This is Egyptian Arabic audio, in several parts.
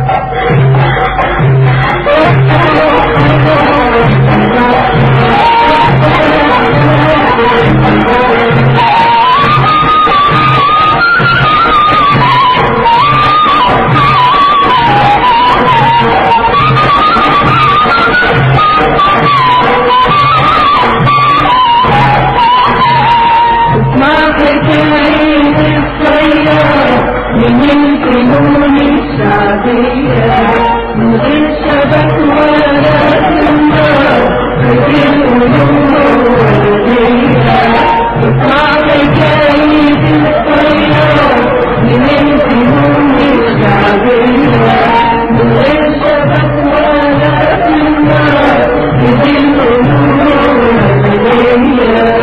ما حكاية الطيار من الفنون الشعبية من غير شبك ولا سمار في القلوب والنية ما حكاية الطيار من الفنون الشعبية من غير شبك ولا سمار في القلوب والنية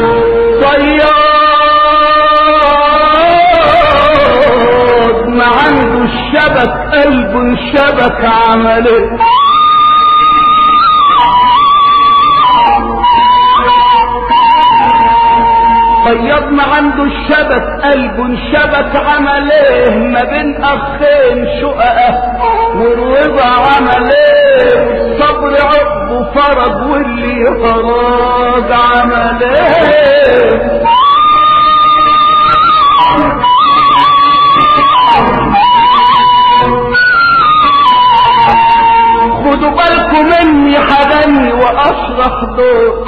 صياد ما عنده الشبك قلب انشبك عمله صياد ما عنده الشبك قلب انشبك عمله ما بين اخين شققه والرضا عمله الصبر عقب فرج واللي فراج عمله خدوا بالكم مني حدني واشرح دور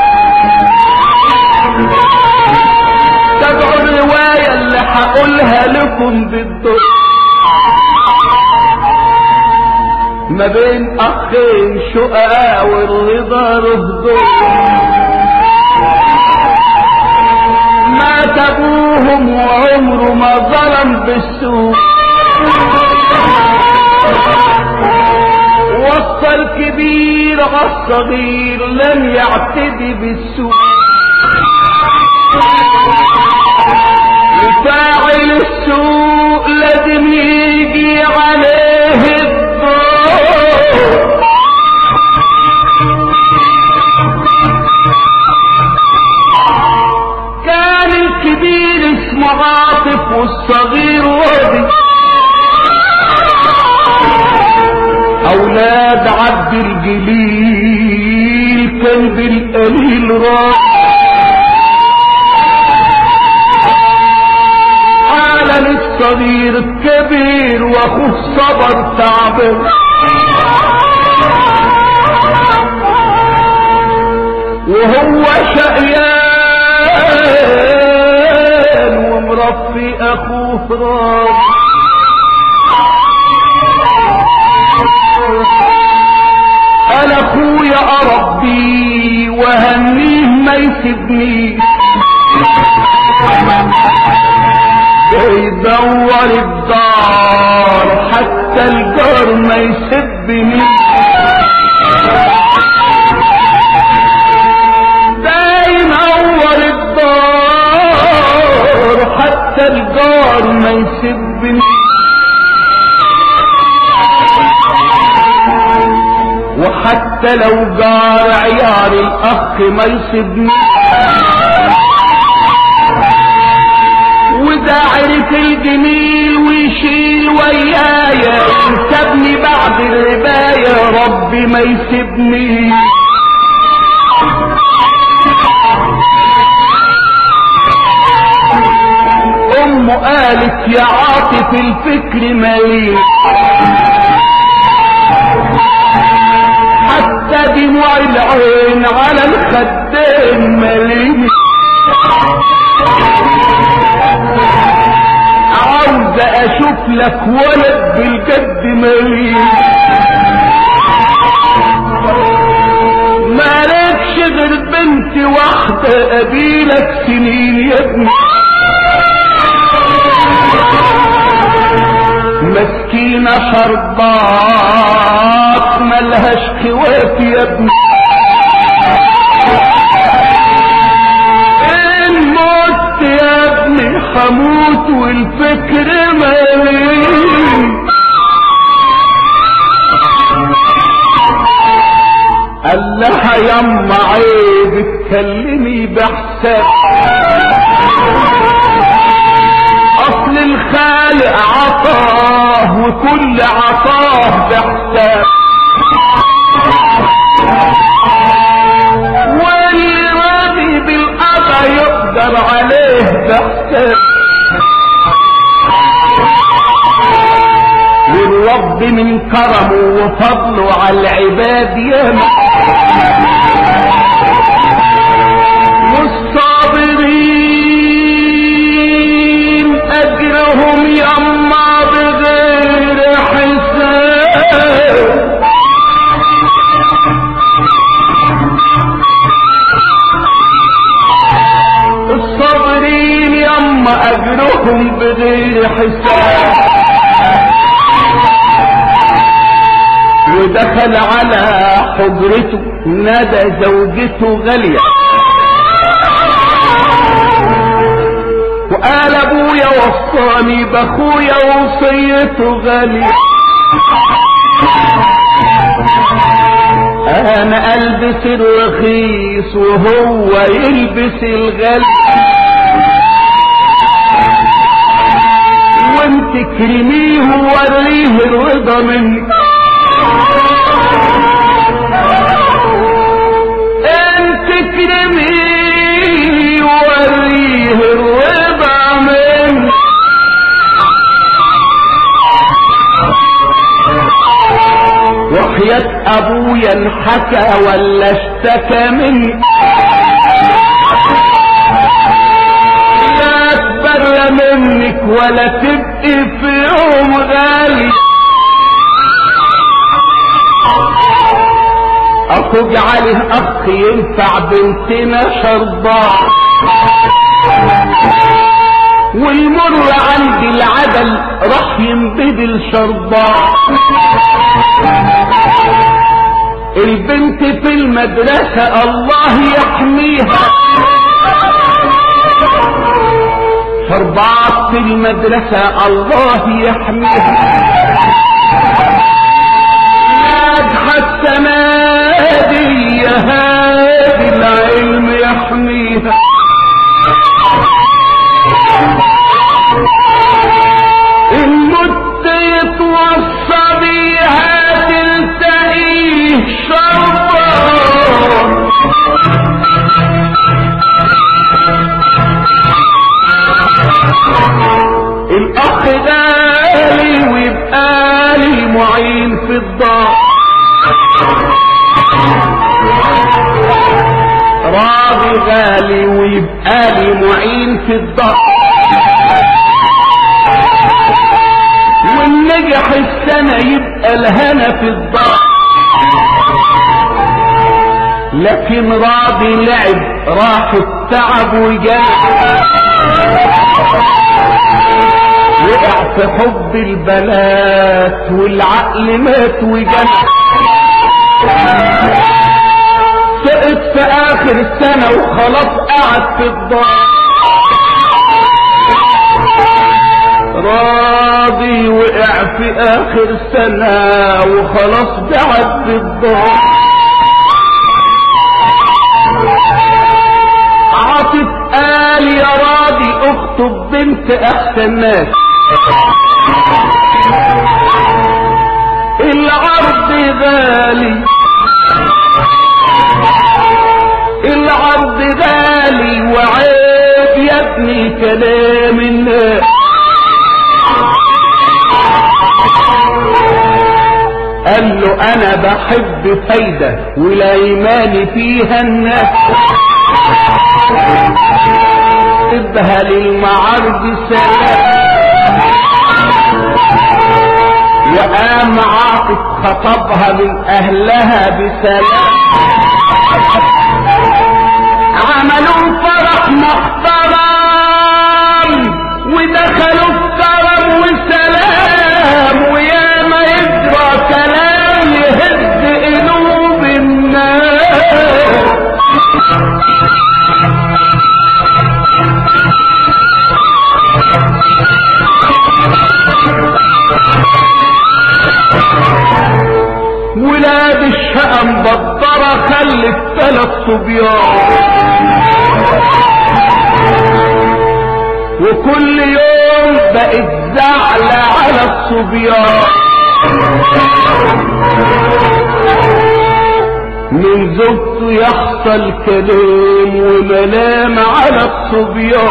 تابعوا الرواية اللي هقولها لكم بالدور ما بين اخين شقاء والرضا رهدور مات ابوهم وعمره ما ظلم بالسوء وصى الكبير عالصغير لم يعتدي بالسوء وفاعل السوء لازم يجي عليه الضوء كان الكبير اسمه عاطف والصغير وادي اولاد عبد الجليل كان بالقليل راح عالم الصغير الكبير واخوه صبر تعبان وهو شقيان ومرفي اخوه راضي انا اخويا اربيه وهنيه ما يسيبنيش بيدور الدار حتى الجار ما يسبني دايم اول الدار حتى الجار ما يسبني وحتى لو جار عيار الاخ ما يسيبني وده عرف الجميل ويشيل ويايا سابني بعد الرباية ربي ما يسيبني امه قالت يا عاطف الفكر مليء حتى دموع العين على الخدين مليء عاوز اشوف لك ولد بالجد مليء مالكش غير بنت واحدة قبيلك سنين يا ابني مسكينة شربات ملهاش خوات يا ابني ان مت يا ابني حموت والفكر مالي قال لها يما عيب اتكلمي بحساب اصل الخالق عطاه وكل عطاه بحساب واللي راضي بالقضا يقدر عليه بحساب والرب من كرمه وفضله على العباد ياما والصابرين اجرهم يما بغير حساب الصابرين يما اجرهم بغير حساب ودخل على حجرته نادى زوجته غالية وقال ابويا وصاني باخويا وصيته غالية انا البس الرخيص وهو يلبس الغالي وانت كرميه ووريه الرضا منك انت كرميه ووريه الرضا منك وحياة ابويا انحكى ولا اشتكى مني لا اتبرى منك ولا تبقي في يوم غالي اخوك عليه اخ ينفع بنتنا شربان والمر عندي العدل راح ينبدل شربان البنت في المدرسة الله يحميها شربات في المدرسة الله يحميها ناجحة السنة دي يا هادي العلم يحميها المت يتوصى بيها تلتقيه شربان الاخ غالي ويبقى لي معين في الدار راضي غالي ويبقى لي معين في الدار والنجح السنة يبقى الهنا في الدار لكن راضي لعب راح التعب وجاء وقع في حب البنات والعقل مات وجن سقط في اخر السنة وخلاص قعد في الدار راضي وقع في اخر سنة وخلاص قعد في الدار عاطف قال يا راضي اخطب بنت احسن ناس العرض غالي العرض غالي وعيب يا ابني كلام الناس قال له انا بحب فايدة ولايماني فيها الناس ابها للمعارض سلام وقام عاطف خطبها من اهلها بسلام عملوا فرح محترم ودخلوا في كرم وسلام ويا ما يجرى كلام يهز قلوب الناس ولاد الشقم بطرة خلت ثلاث صبيان وكل يوم بقت زعلة على الصبيان من زوجته يحصل كلام وملام على الصبيان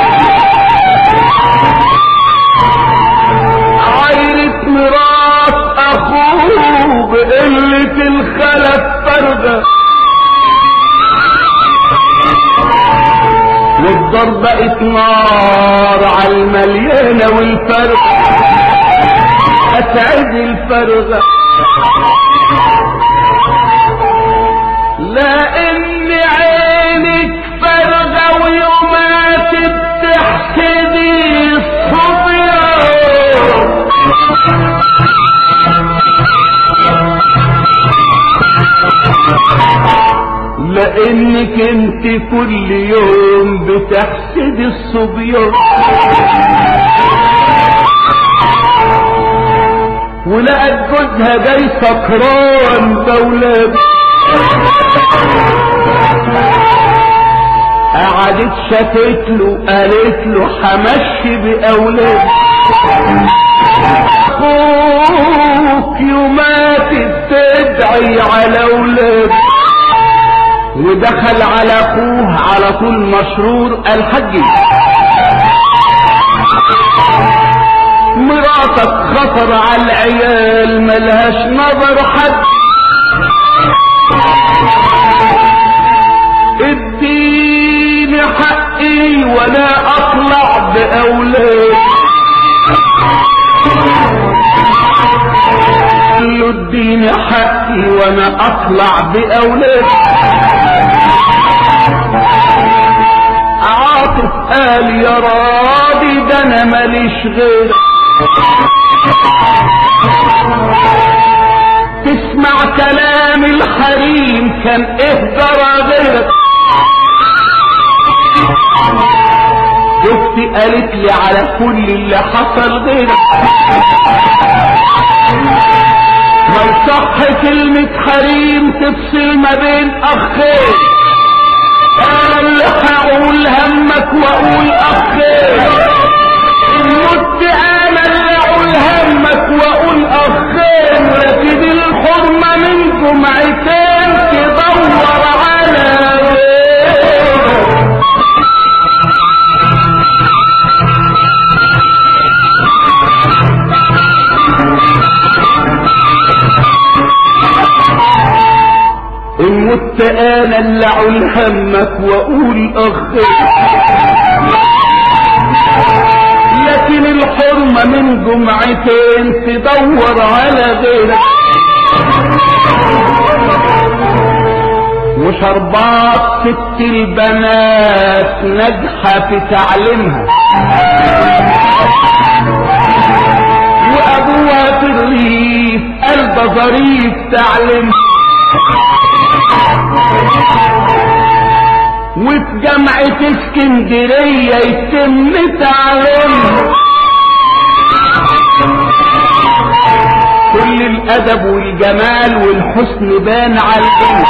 عايرة مرات اخوه بقلة الخلف فرده والضرب بقت نار على المليانة والفرق اسعد الفرغة لان عينك فرغة ويومات بتحسدي الصبيان لانك انت كل يوم بتحسد الصبيان ولقت جوزها جاي سكران دولاب قعدت شافت له قالت له همشي باولاد اخوك يومات تدعي على اولاد ودخل على اخوه على طول مشرور الحج مراتك خطر على العيال ملهاش نظر حد اديني حقي ولا اطلع باولاد قال له اديني حقي وانا اطلع باولاد عاطف قال يا راضي ده انا ماليش غير تسمع كلام الحريم كان ايه جرى غيرك اختي قالت لي على كل اللي حصل غيرك ما يصح كلمة حريم تفصل ما بين اخين قال هقول همك واقول اخين ان مت انا اللي اقول همك واقول اخين لكن الحرمة من جمعتين تدور على غيرك ان مت انا اللي اقول همك واقول اخير لكن الحرمة من جمعتين تدور على غيرك وشربات ست البنات ناجحة في تعليمها وابوها في الريف قلب ظريف تعليمها وفي جامعة اسكندرية يتم تعليمها كل الادب والجمال والحسن بان على البنت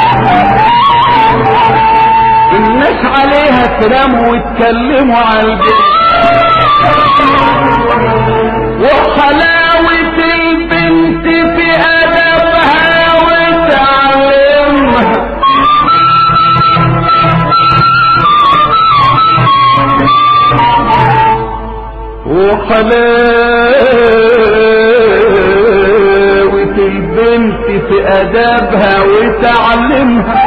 الناس عليها تراموا واتكلموا على البنت وحلاوة البنت في ادبها وتعليمها وحلاوة البنت في ادابها وتعلمها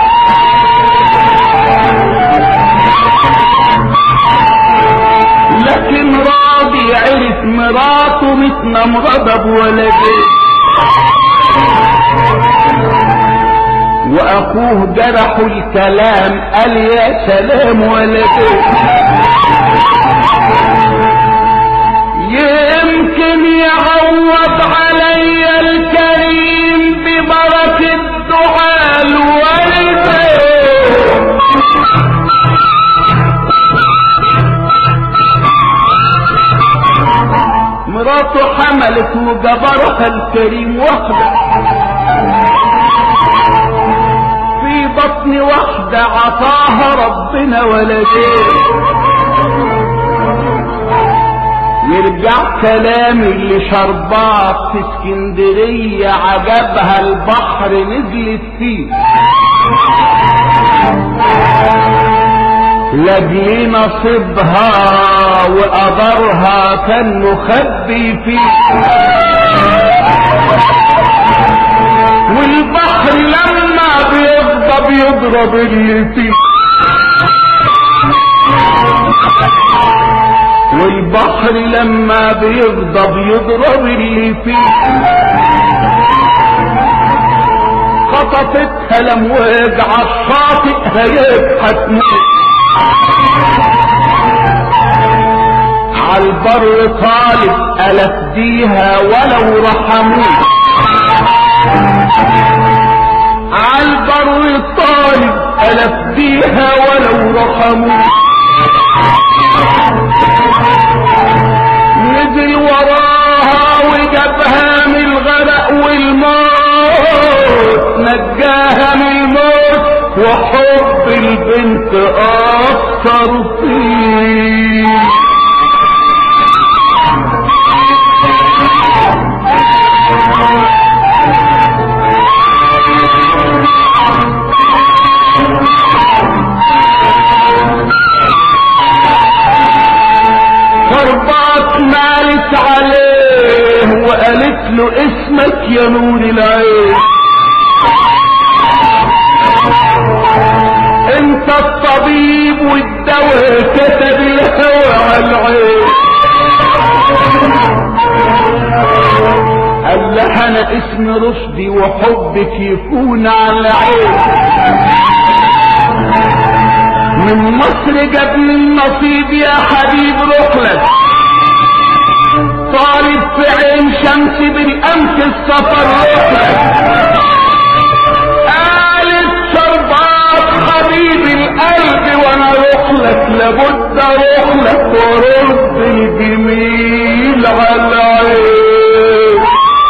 لكن راضي عرف مراته متنمرضة بولدين واخوه جرحوا الكلام قال يا سلام ولدين يمكن يعوض علي الكريم ببركة دعاء الوالدين مراته حملت وجبرها الكريم واحدة في بطن واحدة عطاها ربنا ولدين يرجع كلامي اللي شربات في اسكندرية عجبها البحر نزلت فيه لاجل نصيبها وقدرها كان مخبي فيه والبحر لما بيغضب يضرب اللي فيه والبحر لما بيغضب يضرب اللي فيه خطفتها الامواج عالشاطئ هيبقى تموت عالبر طالب ألف ديها ولو رحموه عالبر طالب ألف ديها ولو رحموه نزل وراها وجابها من الغرق والموت نجاها من الموت وحب البنت أكثر فيه فربات مالت عليه وقالت له اسمك يا نور العين انت الطبيب والدواء كتب الهوى على العين قال لها انا اسم رشدي وحبك يكون على عين من مصر جاب لي النصيب يا حبيب رحلك طالب في عين شمس بالامس السفر رحلك قالت شربات حبيب القلب وانا رحلك لابد رحلك ورد الجميل على عين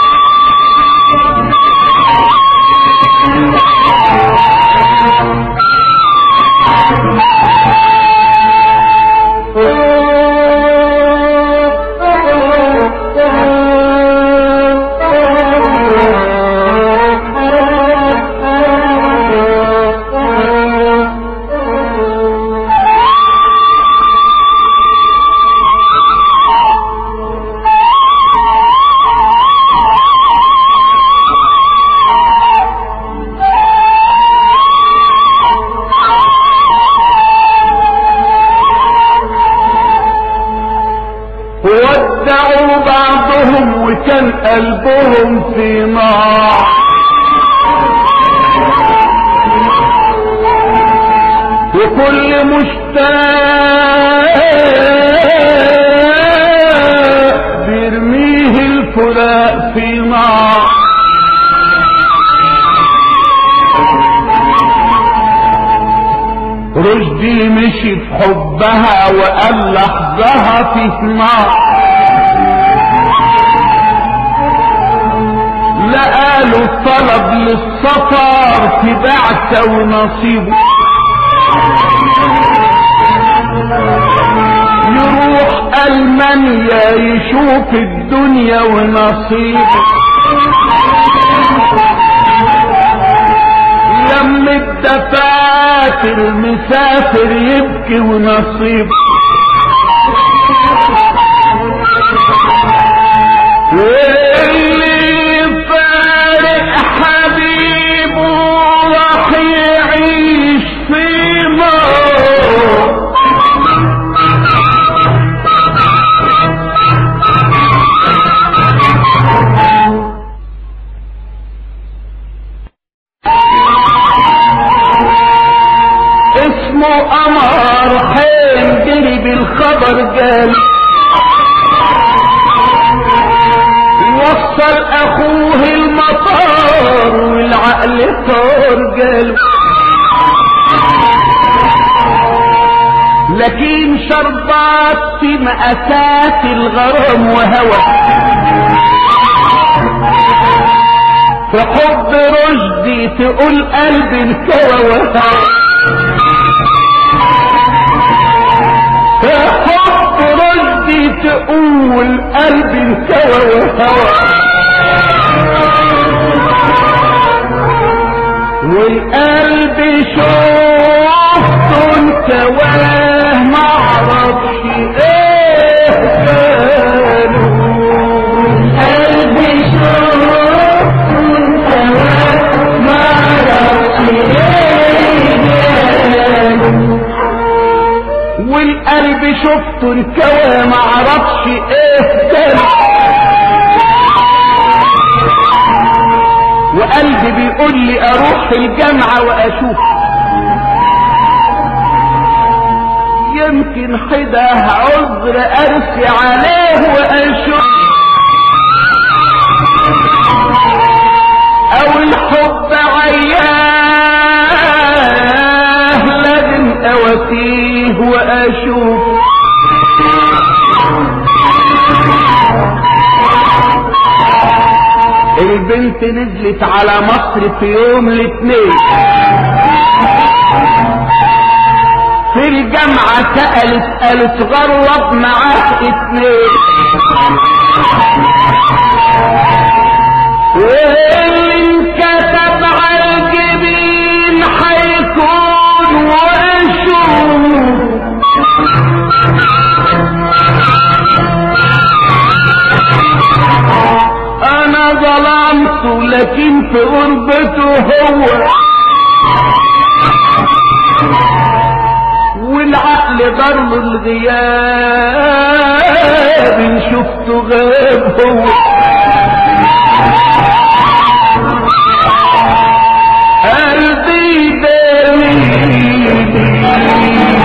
ودعوا بعضهم وكان قلبهم في نار وكل مشتاق بيرميه الفراق في نار رشدي مشي في حبها وقال لحظها في نار لقاله طلب للسفر في بعثة ونصيبه يروح ألمانيا يشوف الدنيا ونصيبه لم الدفاتر مسافر يبكي ونصيبه واللي فارق حبيبه راح يعيش في نار اسمه قمر حين جري بالخبر قال وصل اخوه المطار والعقل طار قال لكن شربات في مأساة الغرام وهوى في حب رشدي تقول قلبي انكوى وهوى في حب رشدي تقول يقول قلبي انكوى وهوى والقلب شفته انكواه معرفش ايه قالوا قلب شوف ما عرفش ايه والقلب شفته انكوى معرفش ايه قالوا وقلبي بيقول لي اروح الجامعة واشوف يمكن حده عذر ارسي عليه واشوف او الحب عياه لازم اوفيه واشوف البنت نزلت على مصر في يوم الاثنين في الجامعة سألت قالت غرب معاك اتنين واللي انكتب على الجبين هيكون واشوف انا ظلمته لكن في غربته هو والعقل ضرب الغياب إن شفته غاب هو قلبي دليلي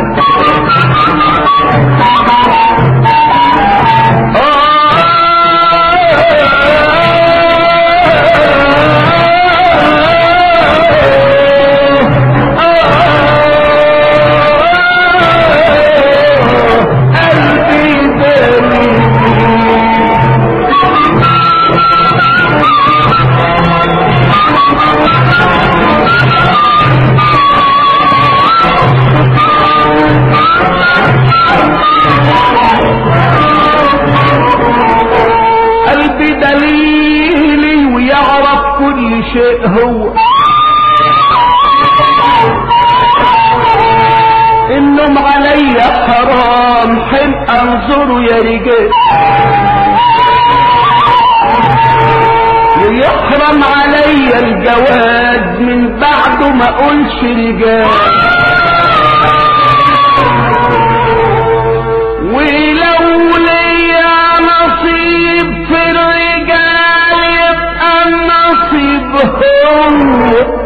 قلبي دليلي قلبي دليلي ويعرف كل شيء هو النوم علي حرام حين انظره يا رجال ويحرم علي الجواز من بعده ما اقولش رجال ولو ليا نصيب في الرجال يبقى النصيب هو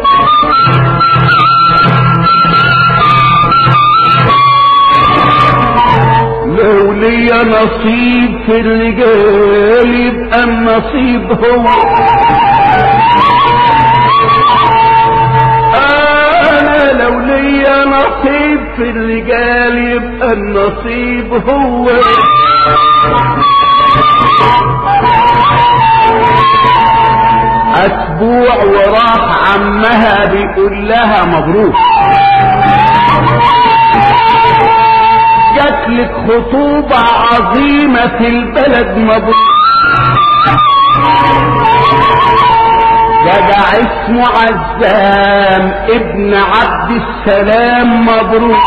لو ليا نصيب في الرجال يبقى النصيب هو انا لو ليا نصيب في الرجال يبقى النصيب هو اسبوع وراح عمها بيقول لها مبروك جات لك خطوبة عظيمة في البلد مبروك جدع اسمه عزام ابن عبد السلام مبروك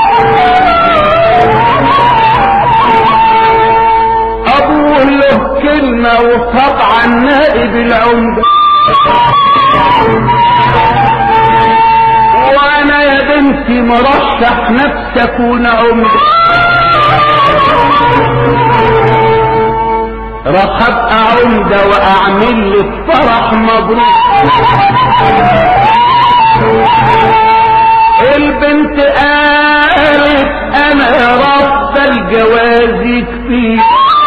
ابوه له كلمة وطبعا نائب العمدة وانا يا بنتي مرشح نفسي اكون عمدة راح ابقى عمدة واعمل لك فرح مبروك البنت قالت انا يا رب الجواز يكفي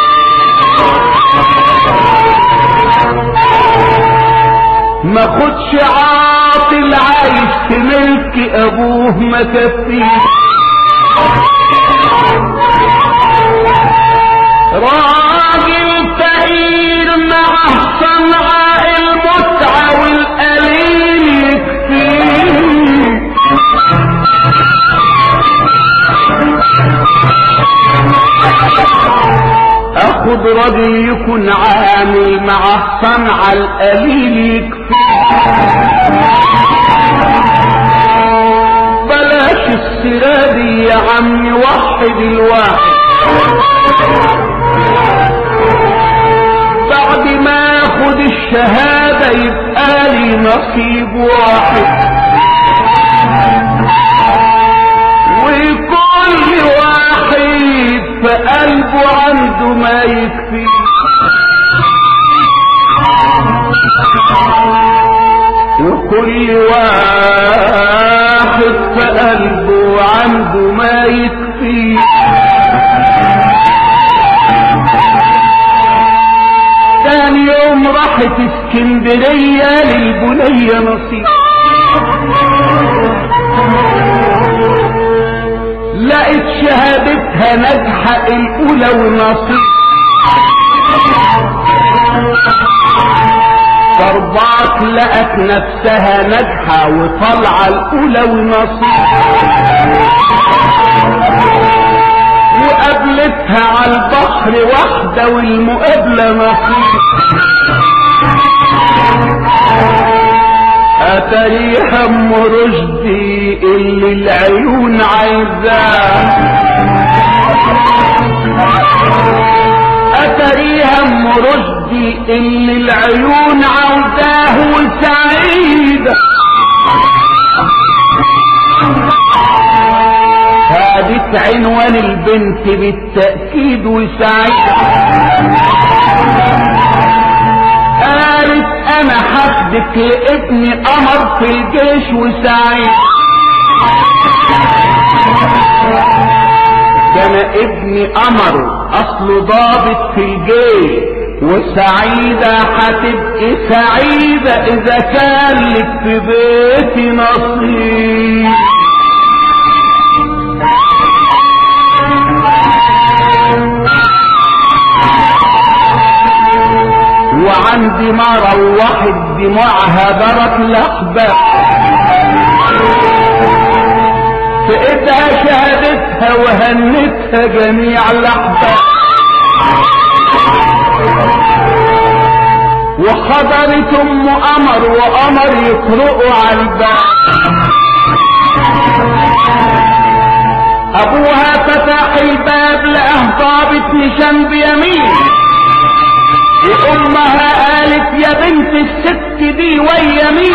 ما خدش عاطل عايش في ملك ابوه ما كفيه راجل فقير مع صنعاء المتعة والقليل يكفيه عالصنعة القليل يكفي بلاش السيرة دي يا عمي وحد الواحد بعد ما ياخد الشهادة يبقى لي نصيب واحد وكل واحد في قلبه عنده ما يكفي وكل واحد في قلبه عنده ما يكفي تاني يوم راحت اسكندرية للبنية نصيب لقيت شهادتها ناجحة الأولى والنصيب ضربات لقت نفسها ناجحة وطالعة الأولى ونصيب وقابلتها على البحر واحدة والمقابلة نصيب أتريها أم رشدي اللي العيون عايزاه أتريها أم رشدي اللي العيون عاوزاه وسعيدة هادت عنوان البنت بالتأكيد وسعيدة قالت انا حدك لابني قمر في الجيش وسعيد كان ابني قمر اصله ضابط في الجيش وسعيدة هتبقي سعيدة اذا كان لك في بيتي نصيب وعندي ما روحت دموعها برت لحبة في ايدها شهادتها وهنتها جميع لحبة وحضرت ام قمر وقمر يطرقوا على الباب ابوها فتح الباب لقاه ضابط نشان بيمين وامها قالت يا بنت الست دي ويا مين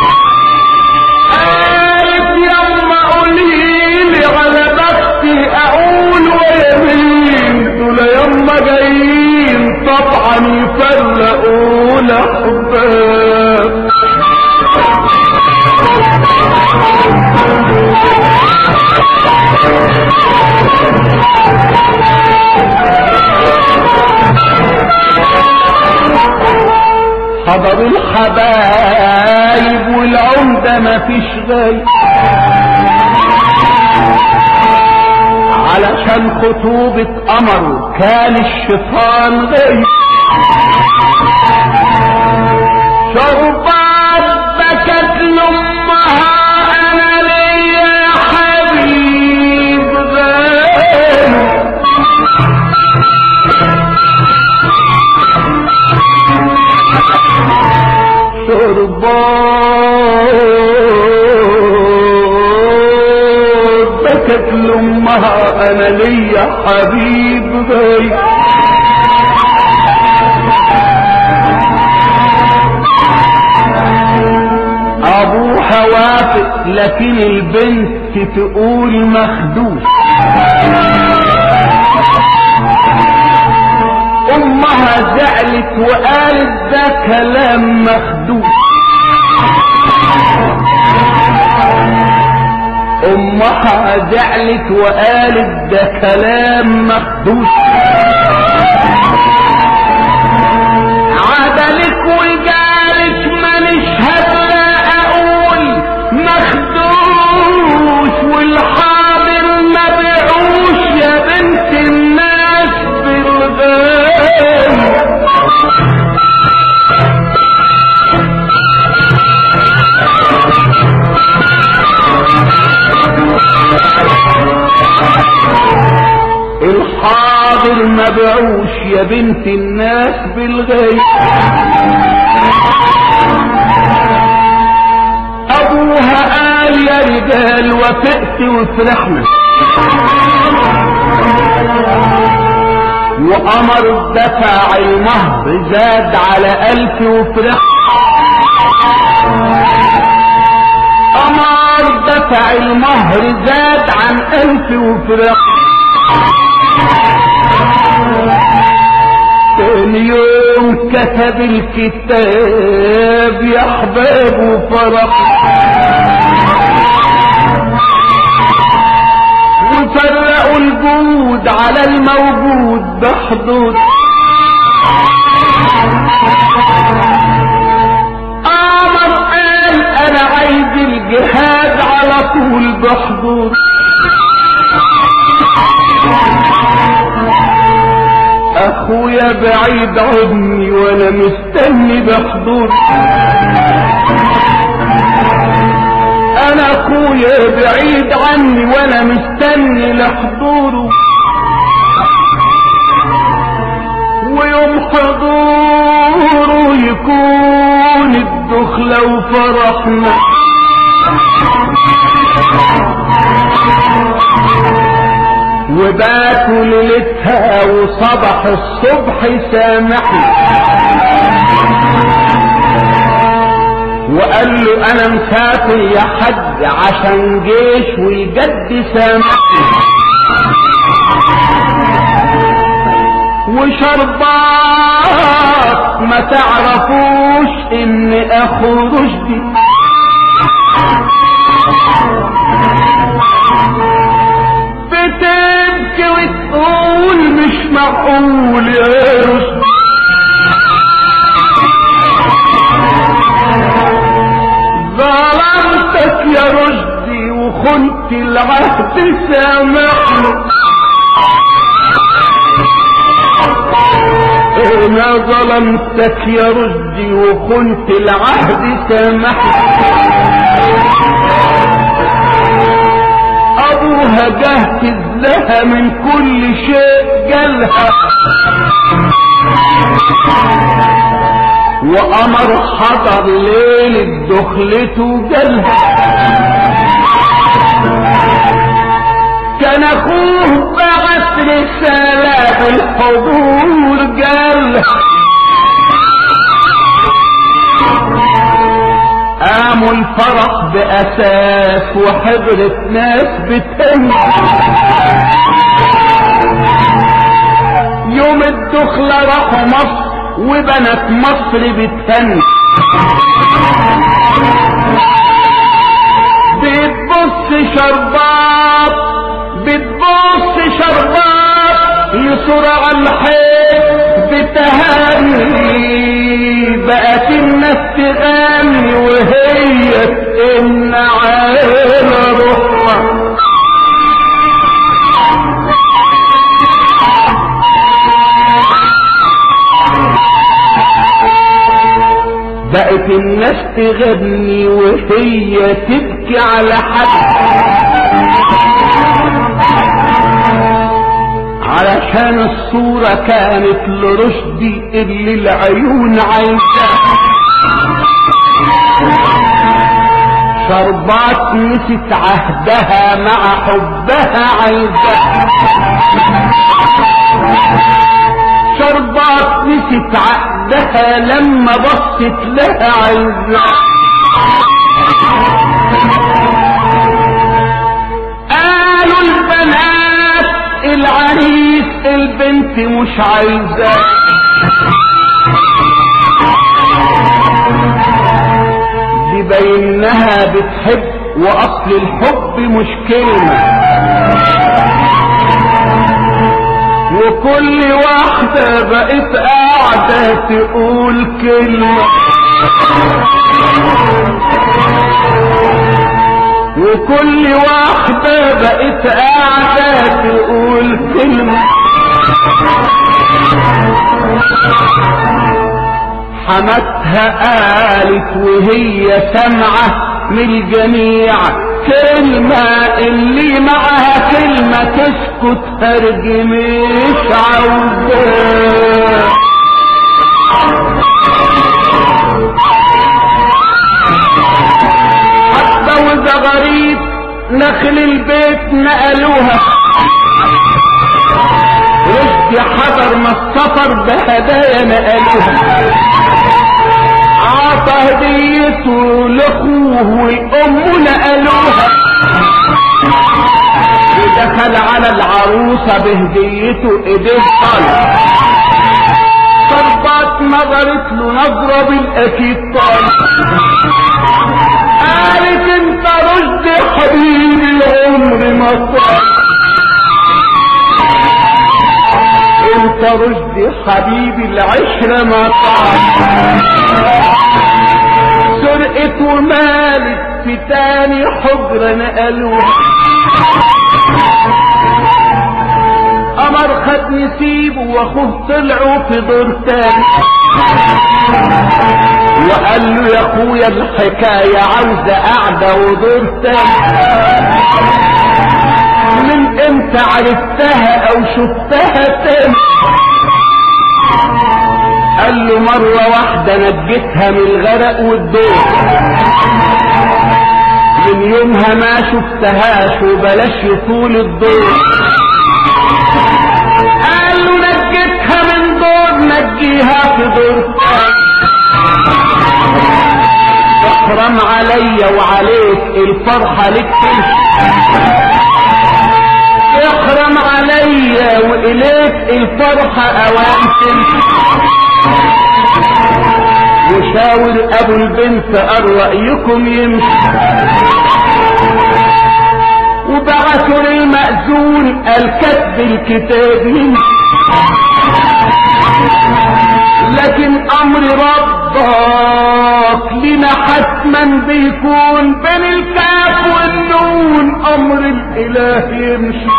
قالت يما قوليلي على بختي اقول ويا مين دول يما جايين طبعا يفرقوا الاحباب حضروا الحبايب والعمدة مفيش غير علشان خطوبة قمر كان الشيطان غير شربات بكت لامها انا ليا يا حبيب غير شربات بكت لامها انا ليا حبيب غير ابوها وافق لكن البنت تقول مخدوش امها زعلت وقالت ده كلام مخدوش امها زعلت وقالت ده كلام مخدوش عدلك وجالك ما نشهد لا اقول مخدوش والحاضر ما بيعوش يا بنت الناس بالغالي الحاضر ما بعوش يا بنت الناس بالغيب جد وفرحنا وقمر دفع المهر زاد على ألف وفرحنا قمر دفع المهر زاد عن ألف وفرحنا تاني يوم كتب الكتاب يا احباب وفرح وفرقوا الجود على الموجود بحدود قمر قال انا عايز الجهاد على طول بحدود اخويا بعيد عني وانا مستني بحضور انا اخويا بعيد عني وانا مستني لحضوره ويوم حضوره يكون الدخلة وفرحنا وباتوا ليلتها وصبح الصبح سامحني وقال له انا مسافر يا حج عشان جيش والجد سامحني وشربات ما تعرفوش ان اخو رشدي بتبكي وتقول مش معقول يا رشدي ظلمتك يا رشدي وخنت العهد سامحني انا ظلمتك يا رشدي وخنت العهد سامحني ابوها جهز لها من كل شيء جالها وقمر حضر ليلة دخلته جالها كان اخوه بعت رسالة بالحضور جالها قاموا الفرح بأساس وحضرت ناس بتهني يوم الدخلة راحوا مصر وبنات مصر بتهني بتبص شربات بتبص شربات يصر على الحيط بتهني بقت الناس تغني وهي تئن على روحها بقت الناس تغني وهي تبكي على حد علشان الصورة كانت لرشدي اللي العيون عايزاها شربات نسيت عهدها مع حبها عايزاها شربات نسيت عهدها لما بصت لها عايزاها قالوا البنات العريس البنت مش عايزاه دي بينها بتحب واصل الحب مش كلمة وكل واحدة بقت قاعدة تقول كلمة وكل واحدة بقت قاعدة تقول كلمة حماتها قالت وهي سامعة من الجميع كلمة اللي معها كلمة تسكت هرج مش عاوزاه حتى وإذا غريب نخل البيت نقلوها رشدي حضر ما السفر بهدايا نقلوها عطى هديته لاخوه والام نقلوها ودخل على العروسة بهديته ايديه طالع صربات نظرت له نظرة بالاكيد طالع قالت انت رشد حبيبي العمر ما طال انت رشد حبيبي العشرة ما طال سرقت ومالت في تاني حجرة نقلوها قمر خد نسيبه واخوه طلعوا في دور تاني وقال له يا اخويا الحكاية عاوزة قعدة ودور تاني من امتى عرفتها او شفتها تاني قال له مرة واحدة نجيتها من الغرق والدور من يومها ما شفتهاش وبلاش يطول الدور قال له نجيتها من دور نجيها في دور تاني احرم عليا وعليك الفرحة لك احرم عليا واليك الفرحة اوان وشاور ابو البنت قال رأيكم يمشي وبعثوا للمأذون قال كتب الكتاب يمشي لكن امر ربك لنا حتما بيكون بين الكاف والنون امر الاله يمشي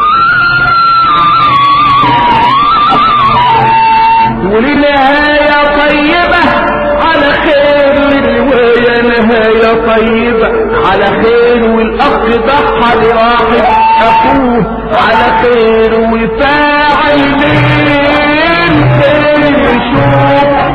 ولنهاية طيبة على خير للرواية نهاية طيبة على خير والاخ ضحى لراحة اخوه على خير وفاعل خير يشوف